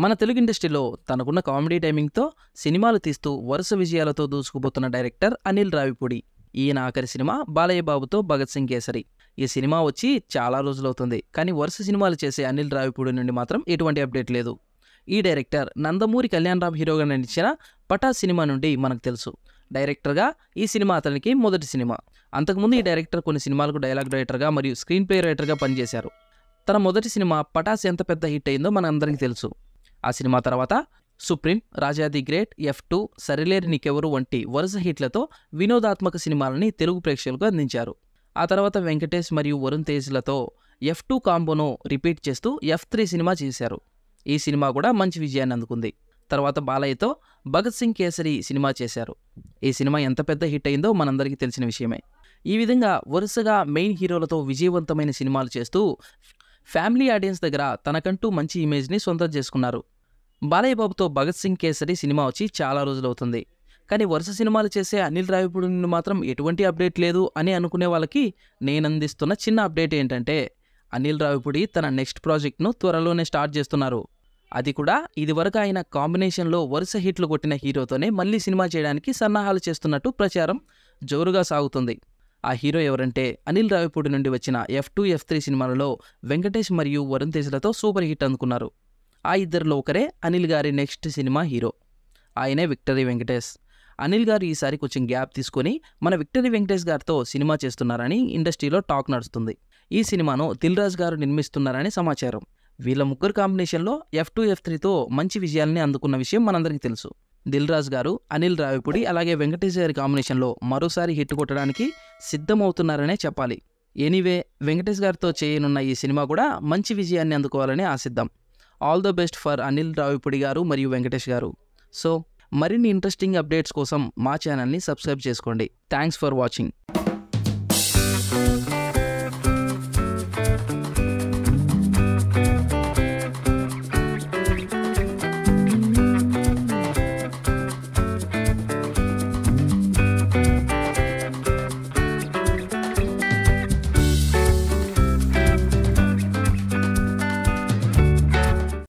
మన తెలుగు ఇండస్ట్రీలో తనకున్న కామెడీ టైమింగ్తో సినిమాలు తీస్తూ వరుస విజయాలతో దూసుకుపోతున్న డైరెక్టర్ అనిల్ రావిపూడి ఈయన ఆఖరి సినిమా బాలయ్య బాబుతో భగత్ సింగ్ కేసరి ఈ సినిమా వచ్చి చాలా రోజులవుతుంది కానీ వరుస సినిమాలు చేసే అనిల్ రావిపూడి నుండి మాత్రం ఎటువంటి అప్డేట్ లేదు ఈ డైరెక్టర్ నందమూరి కళ్యాణ్ రామ్ హీరోగా నటించిన పటా సినిమా నుండి మనకు తెలుసు డైరెక్టర్గా ఈ సినిమా అతనికి మొదటి సినిమా అంతకుముందు ఈ డైరెక్టర్ కొన్ని సినిమాలకు డైలాగ్ రైటర్గా మరియు స్క్రీన్ ప్లే రైటర్గా పనిచేశారు తన మొదటి సినిమా పటాస్ ఎంత పెద్ద హిట్ అయిందో మనందరికీ తెలుసు ఆ సినిమా తర్వాత supreme Raja the great F two Sarileru Neekevvaru వంటి వరుస హిట్లతో వినోదాత్మక సినిమాలని తెలుగు ప్రేక్షకులకు అందించారు ఆ తర్వాత వెంకటేష్ మరియు వరుణ్ తేజ్లతో ఎఫ్ టూ కాంబోను రిపీట్ చేస్తూ ఎఫ్ త్రీ సినిమా చేశారు ఈ సినిమా కూడా మంచి విజయాన్ని అందుకుంది తర్వాత బాలయ్యతో భగత్ సింగ్ కేసరి సినిమా చేశారు ఈ సినిమా ఎంత పెద్ద హిట్ అయిందో మనందరికీ తెలిసిన విషయమే ఈ విధంగా వరుసగా మెయిన్ హీరోలతో విజయవంతమైన సినిమాలు చేస్తూ ఫ్యామిలీ ఆడియన్స్ దగ్గర తనకంటూ మంచి ఇమేజ్ని సొంతం చేసుకున్నారు బాలయ్య బాబుతో భగత్ సింగ్ కేసరి సినిమా వచ్చి చాలా రోజులవుతుంది కానీ వరుస సినిమాలు చేసే అనిల్ రావిపూడి నుండి మాత్రం ఎటువంటి అప్డేట్ లేదు అని అనుకునే వాళ్ళకి నేను అందిస్తున్న చిన్న అప్డేట్ ఏంటంటే అనిల్ రావిపూడి తన నెక్స్ట్ ప్రాజెక్ట్ను త్వరలోనే స్టార్ట్ చేస్తున్నారు అది కూడా ఇదివరకు ఆయన కాంబినేషన్లో వరుస హిట్లు కొట్టిన హీరోతోనే మళ్ళీ సినిమా చేయడానికి సన్నాహాలు చేస్తున్నట్టు ప్రచారం జోరుగా సాగుతుంది ఆ హీరో ఎవరంటే అనిల్ రావిపూడి నుండి వచ్చిన ఎఫ్ టూ ఎఫ్ త్రీ సినిమాలలో వెంకటేష్ మరియు వరుణ్ తేజ్లతో సూపర్ హిట్ అందుకున్నారు ఆ ఇద్దరిలో ఒకరే అనిల్ గారి నెక్స్ట్ సినిమా హీరో ఆయనే విక్టరీ వెంకటేష్ అనిల్ గారు ఈసారి కొంచెం గ్యాప్ తీసుకొని మన విక్టరీ వెంకటేష్ గారితో సినిమా చేస్తున్నారని ఇండస్ట్రీలో టాక్ నడుస్తుంది ఈ సినిమాను దిల్ రాజు గారు నిర్మిస్తున్నారని సమాచారం వీళ్ళ ముగ్గురు కాంబినేషన్లో ఎఫ్ టూ ఎఫ్ త్రీతో మంచి విజయాల్ని అందుకున్న విషయం మనందరికీ తెలుసు దిల్ రాజు గారు అనిల్ రావిపూడి అలాగే వెంకటేష్ గారి కాంబినేషన్లో మరోసారి హిట్ కొట్టడానికి సిద్ధమవుతున్నారనే చెప్పాలి ఎనీవే వెంకటేష్ గారితో చేయనున్న ఈ సినిమా కూడా మంచి విజయాన్ని అందుకోవాలని ఆశిద్దాం all the best for Anil Ravipudi garu మరియు వెంకటేష్ గారు సో మరిన్ని ఇంట్రెస్టింగ్ అప్డేట్స్ కోసం మా ఛానల్ని సబ్స్క్రైబ్ చేసుకోండి థ్యాంక్స్ ఫర్ వాచింగ్